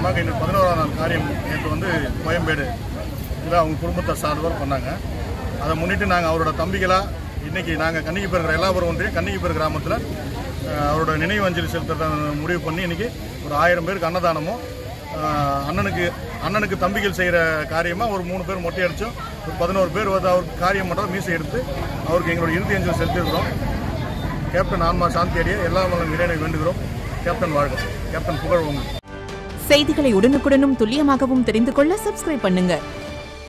காரணமாக இன்னும் பதினோராம் நாள் காரியம் நேற்று வந்து கோயம்பேடு இதில் அவங்க குடும்பத்தை சார்ந்தவர் பண்ணாங்க அதை முன்னிட்டு நாங்கள் அவரோட தம்பிகளாக இன்றைக்கி நாங்கள் கன்னிகைப்பேர் எல்லாபுரம் ஒன்றியம் கன்னிகைப்பேர் கிராமத்தில் அஹ், அவரோட நினைவு அஞ்சலி செலுத்துறத முடிவு பண்ணி இன்றைக்கி ஒரு ஆயிரம் பேருக்கு அன்னதானமும் அஹ், அண்ணனுக்கு அண்ணனுக்கு தம்பிகள் செய்கிற காரியமாக ஒரு மூணு பேர் மொட்டை அடித்தோம் ஒரு பதினோரு பேர் வந்து அவருக்கு காரியம் பண்ணுறோம் மீசை எடுத்து அவருக்கு எங்களோட இறுதி அஞ்சலி செலுத்தியிருக்கிறோம் கேப்டன் ஆன்மா சாந்தி அடைய எல்லா மலம் இறைவனை வேண்டுகிறோம் கேப்டன் வாழ்க கேப்டன் புகழ் உங்கள் செய்திகளை உடனுக்குடனும் துல்லியமாகவும் தெரிந்து கொள்ள சப்ஸ்கிரைப் பண்ணுங்க